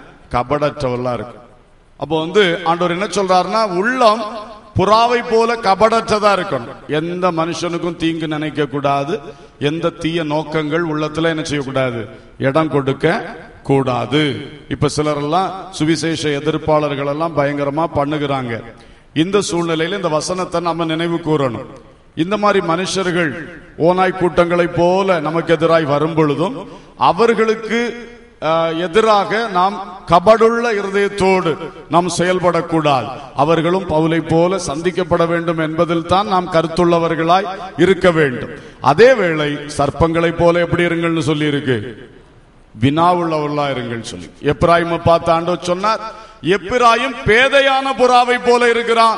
கபடற்றவளா இருக்கும் அப்போ வந்து ஆண்டவர் என்ன சொல்றாருன்னா உள்ளம் புறாவை போல கபடற்றதா இருக்கணும் எந்த மனுஷனுக்கும் தீங்கு நினைக்க கூடாது எந்த தீய நோக்கங்கள் உள்ளத்துல என்ன செய்யக்கூடாது இடம் கொடுக்க கூடாது இப்ப சிலர் எல்லாம் சுவிசேஷ எதிர்ப்பாளர்கள் எல்லாம் பயங்கரமா பண்ணுகிறாங்க இந்த சூழ்நிலையில இந்த வசனத்தை நம்ம நினைவு கூறணும் இந்த மாதிரி மனுஷர்கள் ஓநாய் கூட்டங்களைப் போல நமக்கு எதிராய் வரும் பொழுதும் அவர்களுக்கு அஹ், எதிராக நாம் கபடுள்ள இருதயத்தோடு நாம் செயல்படக்கூடாது அவர்களும் பவுலை போல சந்திக்கப்பட வேண்டும் என்பதில் தான் நாம் கருத்துள்ளவர்களாய் இருக்க வேண்டும் அதே வேளை சர்ப்பங்களைப் போல எப்படி இருங்கள்னு சொல்லி இருக்கு வினாவுள்ளவர்களா இருங்கள் சொல்லி எப்ராயிமை பார்த்து ஆண்டவர் சொன்னார் எப்பிராயும் பேதையான புறாவை போல இருக்கிறான்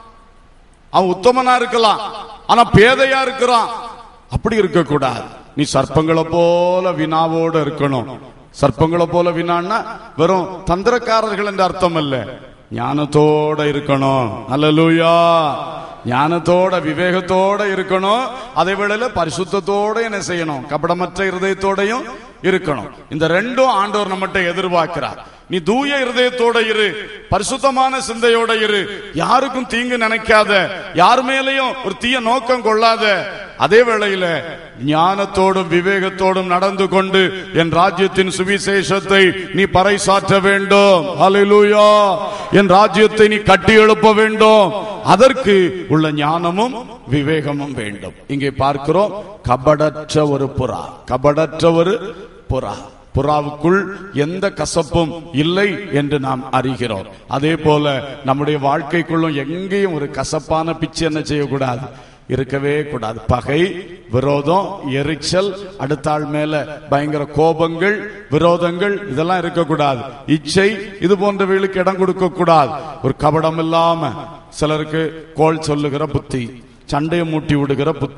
அவன் உத்தமனா இருக்கலாம் ஆனா பேதையா இருக்கிறான் அப்படி இருக்க கூடாது நீ சர்ப்பங்களை போல வினாவோட இருக்கணும் சர்ப்பங்களை போல வினான்னா வெறும் தந்திரக்காரர்கள் என்ற அர்த்தம் அல்ல ஞானத்தோட இருக்கணும் அல்லலூயா ஞானத்தோட விவேகத்தோட இருக்கணும் அதே வேளையில பரிசுத்தத்தோட என்ன செய்யணும் கபடமற்ற இருதயத்தோடையும் இருக்கணும் இந்த ரெண்டும் ஆண்டவர் நம்மகிட்ட எதிர்பார்க்கிறார் நீ தூய இருதயத்தோட இரு பரிசுத்தமான சிந்தையோட இரு யாருக்கும் தீங்கு நினைக்காத யார் மேலேயும் ஒரு தீய நோக்கம் கொள்ளாத அதே வேளையில ஞானத்தோடும் விவேகத்தோடும் நடந்து கொண்டு என் ராஜ்யத்தின் சுவிசேஷத்தை நீ பறைசாற்ற வேண்டும் ஹalleluya என் ராஜ்யத்தை நீ கட்டி எழுப்ப வேண்டும் அதற்கு உள்ள ஞானமும் விவேகமும் வேண்டும் இங்கே பார்க்கிறோம் கபடற்ற ஒரு புறா கபடற்ற ஒரு புறா புறாவுக்குள் எந்த கசப்பும் இல்லை என்று நாம் அறிகிறோம் அதே போல நம்முடைய வாழ்க்கைக்குள்ளும் எங்கேயும் ஒரு கசப்பான பிச்சு என்ன செய்யக்கூடாது இருக்கவே கூடாது பகை விரோதம் எரிச்சல் அடுத்த ஆள் மேல பயங்கர கோபங்கள் விரோதங்கள் இதெல்லாம் இருக்கக்கூடாது இச்சை இது போன்றவைகளுக்கு இடம் கொடுக்க கூடாது ஒரு கபடம் இல்லாம சிலருக்கு கோல் சொல்லுகிற புத்தி சண்டையை மூட்டி விடுகிற புத்தி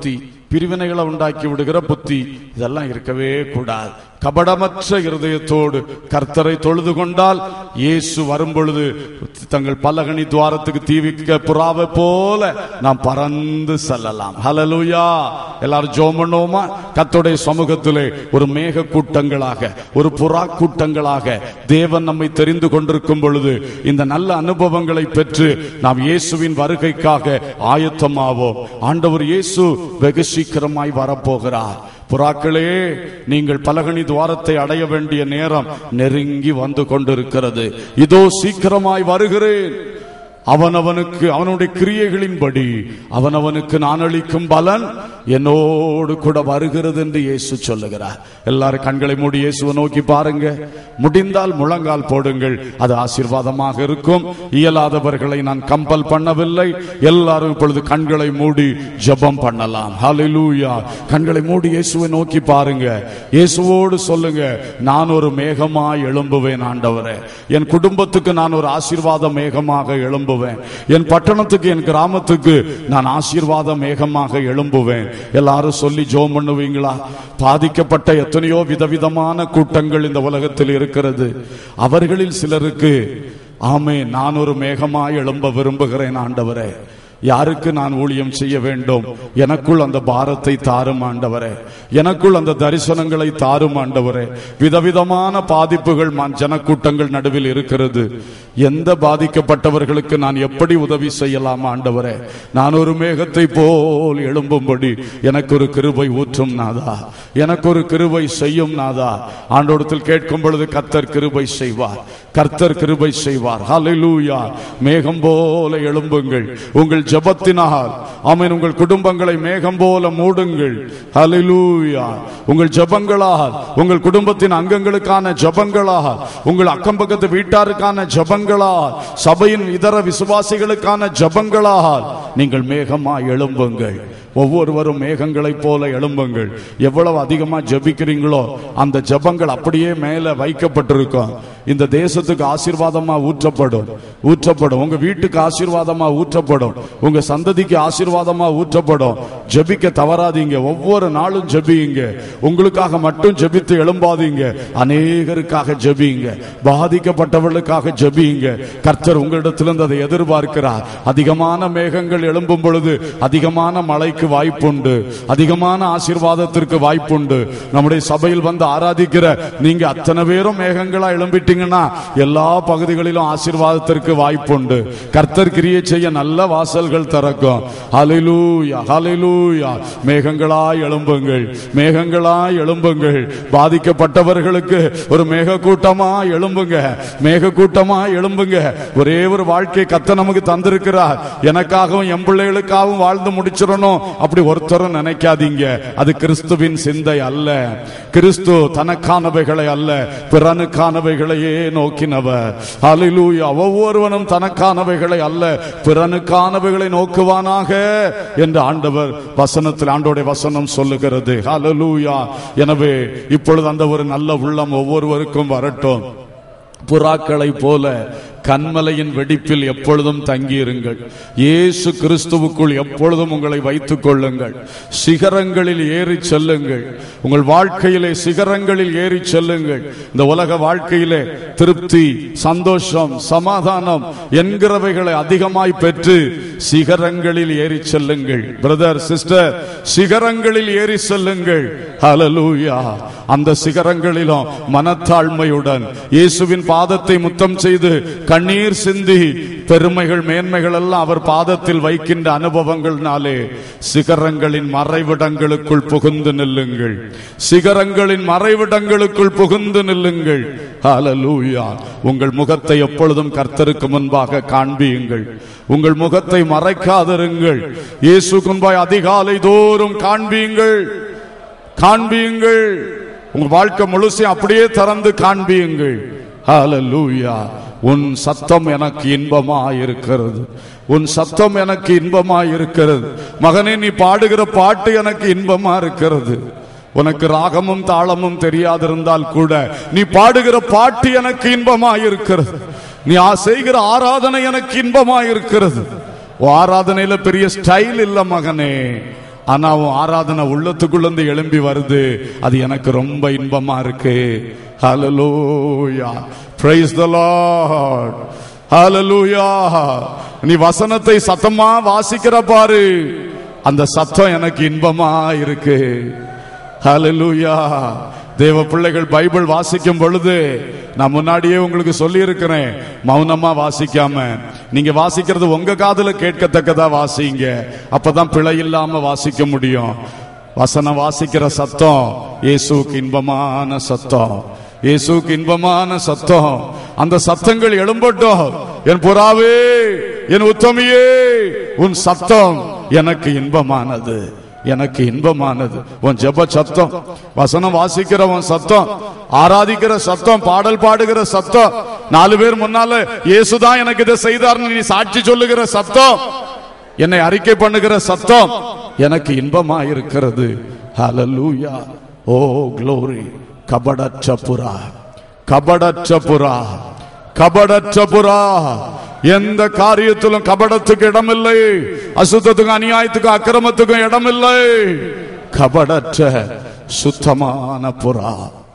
பிரிவினைகளை உண்டாக்கி விடுகிற புத்தி இதெல்லாம் இருக்கவே கூடாது கபடமற்ற இருதயத்தோடு கர்த்தரை தொழுது கொண்டால் இயேசு வரும் பொழுது தங்கள் பலகனி துவாரத்துக்கு தீவிக்க புறாவை போல நாம் பறந்து செல்லலாம் ஹalleluya எல்லாரும் ஜெபம் பண்ணுவோமா கர்த்தருடைய சமூகத்திலே ஒரு மேக கூட்டங்களாக ஒரு புறா கூட்டங்களாக தேவன் நம்மை தெரிந்து கொண்டிருக்கும் பொழுது இந்த நல்ல அனுபவங்களை பெற்று நாம் இயேசுவின் வருகைக்காக ஆயத்தமாவோம் ஆண்டவர் இயேசு வெகு சீக்கிரமாய் வரப்போகிறார் புறாக்களே நீங்கள் பலகனி துவாரத்தை அடைய வேண்டிய நேரம் நெருங்கி வந்து கொண்டிருக்கிறது இதோ சீக்கிரமாய் வருகிறேன் அவனவனுக்கு அவனுடைய கிரியைகளின்படி அவனவனுக்கு நான் அளிக்கும் பலன் என்னோடு கூட வருகிறது என்று இயேசு சொல்லுகிறார் எல்லாரும் கண்களை மூடி இயேசுவை நோக்கி பாருங்க முடிந்தால் முழங்கால் போடுங்கள் அது ஆசீர்வாதமாக இருக்கும் இயலாதவர்களை நான் கம்பல் பண்ணவில்லை எல்லாரும் இப்பொழுது கண்களை மூடி ஜெபம் பண்ணலாம் ஹalleluya கண்களை மூடி இயேசுவை நோக்கி பாருங்க இயேசுவோடு சொல்லுங்க நான் ஒரு மேகமாய் எழும்புவேன் ஆண்டவரே என் குடும்பத்துக்கு நான் ஒரு ஆசீர்வாத மேகமாக எழும்புவேன் என் பட்டணத்துக்கு என் கிராமத்துக்கு நான் ஆசீர்வாத மேகமாக எழும்புவேன் எல்லாரும் சொல்லி ஜோம் பண்ணுவீங்களா பாதிக்கப்பட்ட எத்தனையோ விதவிதமான கூட்டங்கள் இந்த உலகத்தில் இருக்கிறது அவர்களில் சிலருக்கு ஆமே நான் ஒரு மேகமாய் எழும்ப விரும்புகிறேன் ஆண்டவரே யாருக்கு நான் ஊழியம் செய்ய வேண்டும் எனக்குள் அந்த பாரத்தை தாரும் ஆண்டவரே எனக்குள் அந்த தரிசனங்களை தாரும் ஆண்டவரே விதவிதமான பாதிப்புகள் ம- ஜனக்கூட்டங்கள் நடுவில் இருக்கிறது எந்த பாதிக்கப்பட்டவர்களுக்கு நான் எப்படி உதவி செய்யலாம் ஆண்டவரே நான் ஒரு மேகத்தை போல் எழும்பும்படி எனக்கு ஒரு கிருபை ஊற்றும் நாதா எனக்கு ஒரு கிருபை செய்யும் நாதா ஆண்டோடத்தில் கேட்கும் பொழுது கர்த்தர் கிருபை செய்வார் கர்த்தர் கிருபை செய்வார் ஹalleluya மேகம் போல எழும்புங்கள் உங்கள் ஜெபத்தினால் ஆமென் உங்கள் குடும்பங்களை மேகம் போல மூடுங்கள் ஹalleluya உங்கள் ஜெபங்களால் உங்கள் குடும்பத்தின் அங்கங்களுக்கான ஜெபங்களால் உங்கள் அக்கம் பக்கத்து வீட்டாருக்கான ஜெபங்களால் சபையின் இதர விசுவாசிகளுக்கான ஜெபங்களால் நீங்கள் மேகமா எழும்புங்கள் ஒவ்வொருவரும் மேகங்களைப் போல எழும்புங்கள் எவ்வளவு அதிகமா ஜெபிக்கிறீங்களோ அந்த ஜெபங்கள் அப்படியே மேல வைக்கப்பட்டிருக்கும் இந்த தேசத்துக்கு ஆசீர்வாதமா ஊற்றப்படும் ஊற்றப்படும் உங்க வீட்டுக்கு ஆசீர்வாதமா ஊற்றப்படும் உங்க சந்ததிக்கு ஆசீர்வாதமா ஊற்றப்படும் ஜெபிக்க தவறாதீங்க ஒவ்வொரு நாளும் ஜெபியுங்க உங்களுக்காக மட்டும் ஜெபித்து எழும்பாதீங்க அநேகருக்காக ஜெபியுங்க பாதிக்கப்பட்டவர்களுக்காக ஜெபியுங்க கர்த்தர் உங்களிடத்திலிருந்து அதை எதிர்பார்க்கிறார் அதிகமான மேகங்கள் எழும்பும் பொழுது அதிகமான மழைக்கு வாய்ப்புண்டு அதிகமான ஆசீர்வாதத்திற்கு வாய்ப்புண்டு நம்முடைய சபையில் வந்து ஆராதிக்கிற நீங்க அத்தனை பேரும் மேகங்களா எழும்பிட்டீங்கன்னா எல்லா பகுதிகளிலும் ஆசீர்வாதத்திற்கு வாய்ப்புண்டு கர்த்தர் கிரியை செய்ய நல்ல வாசல்கள் திறக்கும் ஹalleluya ஹalleluya மேகங்களாய் எழும்புங்கள் மேகங்களாய் எழும்புங்கள் பாதிக்கப்பட்டவர்களுக்கு ஒரு மேக கூட்டமா எழும்புங்க மேக கூட்டமா எழும்புங்க ஒரே ஒரு வாழ்க்கை கத்த நமக்கு தந்திருக்கிறார் எனக்காகவும் என் பிள்ளைகளுக்காகவும் வாழ்ந்து முடிச்சிடணும் அப்படி ஒருத்தரும் நினைக்காதீங்க அது கிறிஸ்துவின் சிந்தை அல்ல கிறிஸ்து தனக்கானவைகளை அல்ல பிறனுக்கானவைகளையே நோக்கினவர் ஹalleluya ஒவ்வொருவனும் தனக்கானவைகளை அல்ல பிறனுக்கானவைகளை நோக்குவானாக என்று ஆண்டவர் வசனத்தில் ஆண்டோடைய வசனம் சொல்லுகிறது ஹalleluya எனவே இப்பொழுது அந்த ஒரு நல்ல உள்ளம் ஒவ்வொருவருக்கும் வரட்டும் புறாக்களை போல கண்மலையின் வெடிப்பில் எப்பொழுதும் தங்கியிருங்கள் இயேசு கிறிஸ்துவுக்குள் எப்பொழுதும் உங்களை வைத்துக் கொள்ளுங்கள் சிகரங்களில் ஏறி செல்லுங்கள் உங்கள் வாழ்க்கையிலே சிகரங்களில் ஏறி செல்லுங்கள் இந்த உலக வாழ்க்கையிலே திருப்தி சந்தோஷம் சமாதானம் என்கிறவைகளை அதிகமாய் பெற்று சிகரங்களில் ஏறி செல்லுங்கள் பிரதர் சிஸ்டர் சிகரங்களில் ஏறி செல்லுங்கள் ஹalleluya அந்த சிகரங்களிலும் மனத்தாழ்மையுடன் இயேசுவின் பாதத்தை முத்தம் செய்து கண்ணீர் சிந்தி பெருமைகள் மேன்மைகள் எல்லாம் அவர் பாதத்தில் வைக்கின்ற அனுபவங்கள்னாலே சிகரங்களின் மறைவிடங்களுக்குள் புகுந்து நில்லுங்கள் சிகரங்களின் மறைவிடங்களுக்குள் புகுந்து நில்லுங்கள் ஹalleluya உங்கள் முகத்தை எப்பொழுதும் கர்த்தருக்கு முன்பாக காண்பியுங்கள் உங்கள் முகத்தை மறைக்காதிருங்கள் இயேசு முன்பாய் அதிகாலை தோறும் காண்பியுங்கள் காண்பியுங்கள் உங்க வாழ்க்கை முழுசையும் அப்படியே திறந்து காண்பியுங்கள் ஹalleluya உன் சத்தம் எனக்கு இன்பமா இருக்கிறது உன் சத்தம் எனக்கு இன்பமா இருக்கிறது மகனே நீ பாடுகிற பாட்டு எனக்கு இன்பமா இருக்கிறது உனக்கு ராகமும் தாளமும் தெரியாதிருந்தால் கூட நீ பாடுகிற பாட்டு எனக்கு இன்பமா இருக்கிறது நீ ஆ- செய்கிற ஆராதனை எனக்கு இன்பமா இருக்கிறது உன் ஆராதனையில பெரிய ஸ்டைல் இல்ல மகனே ஆனா உன் ஆராதனை உள்ளத்துக்குள்ள இருந்து எழும்பி வருது அது எனக்கு ரொம்ப இன்பமா இருக்கு ஹalleluya praise the lord ஹalleluya நீ வசனத்தை சத்தமா வாசிக்கிற பாரு அந்த சத்தம் எனக்கு இன்பமா இருக்கு ஹalleluya தேவ பிள்ளைகள் பைபிள் வாசிக்கும் பொழுது நான் முன்னாடியே உங்களுக்கு சொல்லி இருக்கிறேன் மௌனமா வாசிக்காம நீங்க வாசிக்கிறது உங்க காதுல கேட்கத்தக்கதா வாசிங்க அப்பதான் பிழை இல்லாம வாசிக்க முடியும் வசனம் வாசிக்கிற சத்தம் இயேசுவுக்கு இன்பமான சத்தம் இயேசுவுக்கு இன்பமான சத்தம் அந்த சத்தங்கள் எழும்பட்டும் என் புறாவே என் உத்தமியே உன் சத்தம் எனக்கு இன்பமானது எனக்கு இன்பமானது உன் ஜெப சத்தம் வசனம் வாசிக்கிற உன் சத்தம் ஆராதிக்கிற சத்தம் பாடல் பாடுகிற சத்தம் நாலு பேர் முன்னால இயேசுதான் எனக்கு இதை செய்தார்னு நீ சாட்சி சொல்லுகிற சத்தம் என்னை அறிக்கை பண்ணுகிற சத்தம் எனக்கு இன்பமா இருக்கிறது ஹalleluya ஓ glory கபடற்ற புறா கபடற்ற புறா கபடற்ற புறா எந்த காரியத்திலும் கபடத்துக்கு இடமில்லை அசுத்தத்துக்கும் அநியாயத்துக்கும் அக்கிரமத்துக்கும் இடமில்லை கபடற்ற சுத்தமான புறா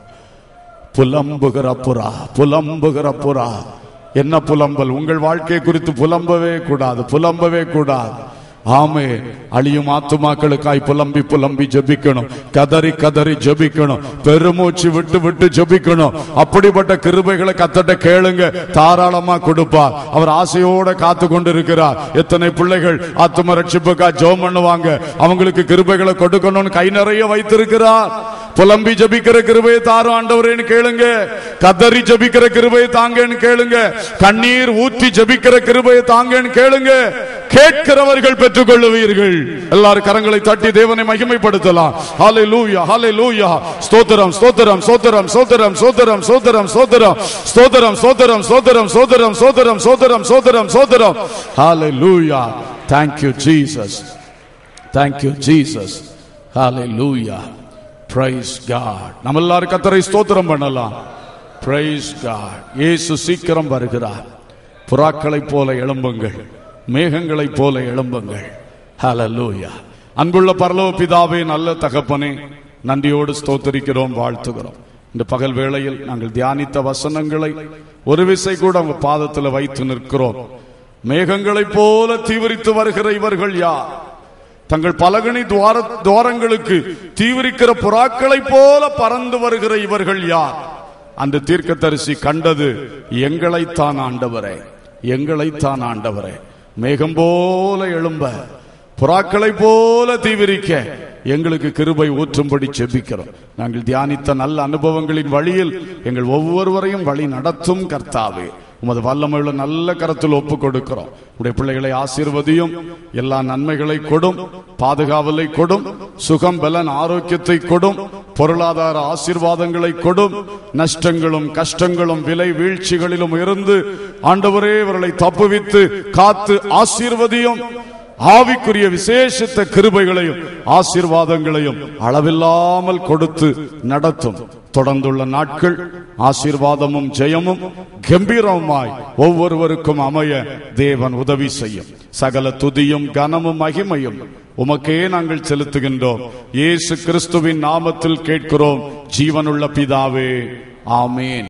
புலம்புகிற புறா புலம்புகிற புறா என்ன புலம்பல் உங்கள் வாழ்க்கை குறித்து புலம்பவே கூடாது புலம்பவே கூடாது ஆமே அழியும் ஆத்துமாக்களுக்காய் புலம்பி புலம்பி ஜெபிக்கணும் கதறி கதறி ஜெபிக்கணும் பெருமூச்சு விட்டு விட்டு ஜெபிக்கணும் அப்படிப்பட்ட கிருபைகளை கத்தட்ட கேளுங்க தாராளமா கொடுப்பார் அவர் ஆசையோட காத்து கொண்டு இருக்கிறார் எத்தனை பிள்ளைகள் ஆத்தும ரட்சிப்புக்கா ஜெபம் பண்ணுவாங்க அவங்களுக்கு கிருபைகளை கொடுக்கணும்னு கை நிறைய வைத்திருக்கிறார் புலம்பி ஜபிக்கிற கிருபையை தாரும் ஆண்டவரேன்னு கேளுங்க கதறி ஜபிக்கிற கிருபையை தாங்கன்னு கேளுங்க கண்ணீர் ஊற்றி ஜபிக்கிற கிருபையை தாங்கன்னு கேளுங்க கேட்கிறவர்கள் பெற்றுக் கொள்ளுவீர்கள் எல்லாரும் கரங்களை தட்டி தேவனை மகிமைப்படுத்தலாம் ஹாலே லூயா ஹாலே லூயா ஸ்தோத்திரம் ஸ்தோத்திரம் ஸ்தோத்திரம் ஸ்தோத்திரம் ஸ்தோத்திரம் ஸ்தோத்திரம் ஸ்தோத்திரம் ஸ்தோத்திரம் ஸ்தோத்திரம் ஸ்தோத்திரம் ஸ்தோத்திரம் ஸ்தோத்திரம் ஸ்தோத்திரம் ஸ்தோத்திரம் ஸ்தோத்திரம் hallelujah thank you Jesus thank you Jesus hallelujah praise God நம்ம எல்லாரும் கத்தரை ஸ்தோத்திரம் பண்ணலாம் பிரைஸ் காட் இயேசு சீக்கிரம் வருகிறார் புறாக்களைப் போல எழும்புங்கள் மேகங்களைப் போல எழும்புங்கள் ஹalleluya அன்புள்ள பரலோக பிதாவே நல்ல தகப்பனே நன்றியோடு ஸ்தோத்தரிக்கிறோம் வாழ்த்துகிறோம் இந்த பகல் வேளையில் நாங்கள் தியானித்த வசனங்களை ஒரு விசை கூட உங்க பாதத்தில் வைத்து நிற்கிறோம் மேகங்களைப் போல தீவிரித்து வருகிற இவர்கள் யார் தங்கள் பலகனி துவார துவாரங்களுக்கு தீவிரிக்கிற புறாக்களைப் போல பறந்து வருகிற இவர்கள் யார் அந்த தீர்க்கதரிசி கண்டது எங்களைத்தான் ஆண்டவரே எங்களைத்தான் ஆண்டவரே மேகம் போல எழும்ப புறாக்களைப் போல தீவிரிக்க எங்களுக்கு கிருபை ஊற்றும்படி செபிக்கிறோம் நாங்கள் தியானித்த நல்ல அனுபவங்களின் வழியில் எங்கள் ஒவ்வொருவரையும் வழி நடத்தும் கர்த்தாவே உமது வல்லமையுள்ள நல்ல கரத்தில் ஒப்பு கொடுக்கிறோம் உடைய பிள்ளைகளை ஆசீர்வதியும் எல்லா நன்மைகளை கொடும் பாதுகாவலை கொடும் சுகம் பலன் ஆரோக்கியத்தை கொடும் பொருளாதார ஆசீர்வாதங்களை கொடும் நஷ்டங்களும் கஷ்டங்களும் விலை வீழ்ச்சிகளிலும் இருந்து ஆண்டவரே இவர்களை தப்புவித்து காத்து ஆசீர்வதியும் ஆவிக்குரிய விசேஷித்த கிருபைகளையும் ஆசீர்வாதங்களையும் அளவில்லாமல் கொடுத்து நடத்தும் தொடர்ந்துள்ள நாட்கள் ஆசீர்வாதமும் ஜெயமும் கம்பீரமுமாய் ஒவ்வொருவருக்கும் அமைய தேவன் உதவி செய்யும் சகல துதியும் கனமும் மகிமையும் உமக்கே நாங்கள் செலுத்துகின்றோம் இயேசு கிறிஸ்துவின் நாமத்தில் கேட்கிறோம் ஜீவனுள்ள பிதாவே ஆமேன்